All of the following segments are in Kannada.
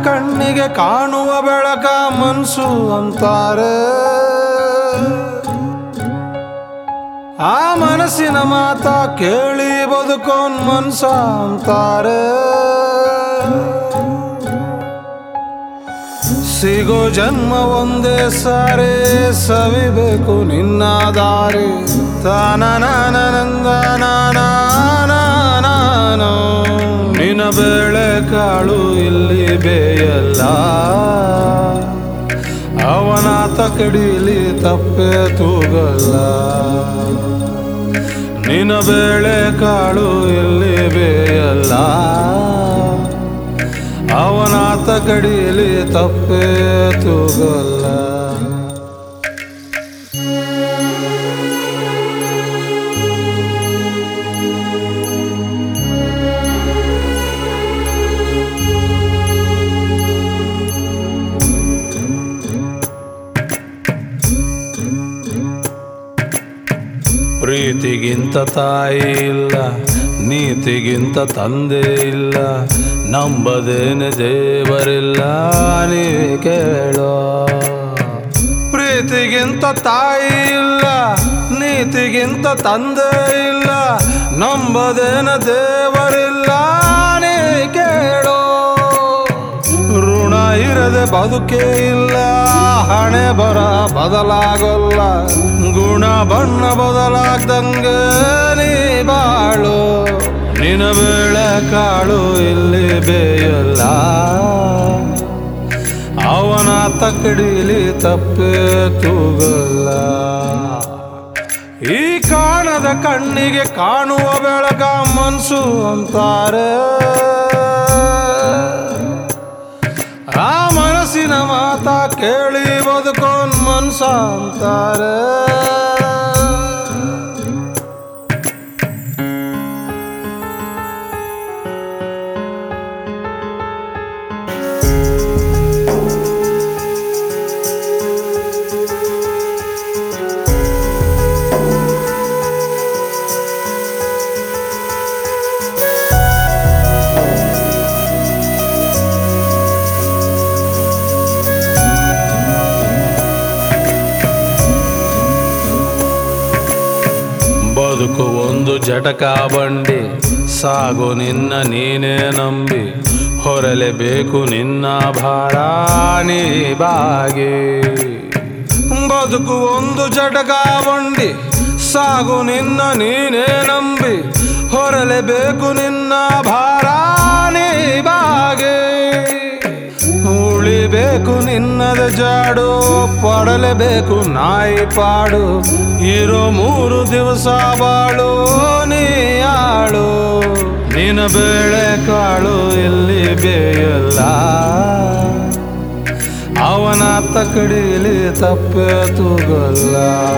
ಕಣ್ಣಿಗೆ ಕಾಣುವ ಬೆಳಕ ಮನ್ಸು ಅಂತಾರೆ ಆ ಮನಸ್ಸಿನ ಮಾತ ಕೇಳಿ ಬದುಕೋನ್ ಮನ್ಸ ಅಂತಾರೆ ಸಿಗೋ ಜನ್ಮ ಒಂದೇ ಸಾರಿ ಸವಿಬೇಕು ನಿನ್ನ ದಾರಿ ತಾನನನನಂದ ನಾನೋ ನಿನ್ನ ಬೇಳೆ ಕಾಳು ಇಲ್ಲಿ ಬೇಯಲ್ಲ ಅವನ ತಕಡಿಲಿ ತಪ್ಪೆ ತೂಗಲ್ಲ ನಿನ್ನ ಬೇಳೆ ಕಾಳು ಇಲ್ಲಿ ಬೇಯಲ್ಲ ಅವನ ತಕಡಿಲಿ ತಪ್ಪೆ ತೂಗಲ್ಲ ಪ್ರೀತಿಗಿಂತ ತಾಯಿ ಇಲ್ಲ ನೀತಿಗಿಂತ ತಂದೆ ಇಲ್ಲ ನಂಬದೇನೆ ದೇವರಿಲ್ಲ ನೀ ಕೇಳೋ ಪ್ರೀತಿಗಿಂತ ತಾಯಿ ಇಲ್ಲ ನೀತಿಗಿಂತ ತಂದೆ ಇಲ್ಲ ನಂಬದೇನ ದೇವರಿಲ್ಲ ನೀ ಕೇಳೋ ಋಣ ಇರದೆ ಬದುಕೇ ಇಲ್ಲ ಹಣೆ ಬರ ಬದಲಾಗಲ್ಲ ಗುಣ ಬಣ್ಣ ಬದಲಾಗ್ದಂಗೆ ನೀ ಬಾಳು ನಿನ ಬೇಳೆ ಕಾಳು ಇಲ್ಲಿ ಬೇಯಲ್ಲ ಅವನ ತಕಡಿಲಿ ತಪ್ಪೆ ತೂಗಲ್ಲ ಈ ಕಾಣದ ಕಣ್ಣಿಗೆ ಕಾಣುವ ಬೆಳಕ ಮನ್ಸು ಅಂತಾರೆ ಆ ಮನಸ್ಸಿನ ಮಾತ ಕೇಳಿ ಬದುಕೋನ್ ಮನ್ಸ ಅಂತಾರೆ ಬದುಕು ಒಂದು ಜಟಕ ಬಂಡಿ ಸಾಗು ನಿನ್ನ ನೀನೇ ನಂಬಿ ಹೊರಲೇಬೇಕು ನಿನ್ನ ಭಾರ ನೀ ಬಾಗಿ ಬದುಕು ಒಂದು ಜಟಕ ಬಂಡಿ ಸಾಗು ನಿನ್ನ ನೀನೇ ನಂಬಿ ಹೊರಲೇಬೇಕು ನಿನ್ನ ಭಾರ ನೀ ಬಾಗೆ ಉಳಿಬೇಕು ನಿನ್ನದ ಜಾಡು ಪಡಲೇಬೇಕು ನಾಯಿ ಪಾಡು ಇರೋ ಮೂರು ದಿವಸ ಬಾಳು ನೀ ಆಳು ನಿನ್ನ ಬೇಳೆ ಕಾಳು ಎಲ್ಲಿ ಬೇಯಲ್ಲ ಅವನ ತಕಡಿಲಿ ತಪ್ಪೆ ತೂಗಲ್ಲ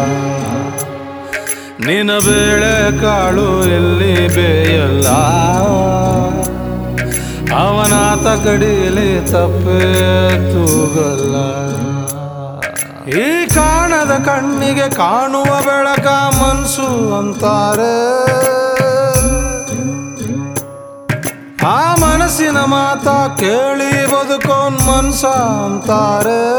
ನಿನ್ನ ಬೇಳೆ ಕಾಳು ಎಲ್ಲಿ ಬೇಯಲ್ಲ ಅವನ ತಕಡಿಲಿ ತಪ್ಪೆ ತೂಗಲ್ಲ ಈ ಕಾಣದ ಕಣ್ಣಿಗೆ ಕಾಣುವ ಬೆಳಕ ಮನ್ಸು ಅಂತಾರೆ ಆ ಮನಸ್ಸಿನ ಮಾತ ಕೇಳಿ ಬದುಕೋನ್ ಮನ್ಸ ಅಂತಾರೆ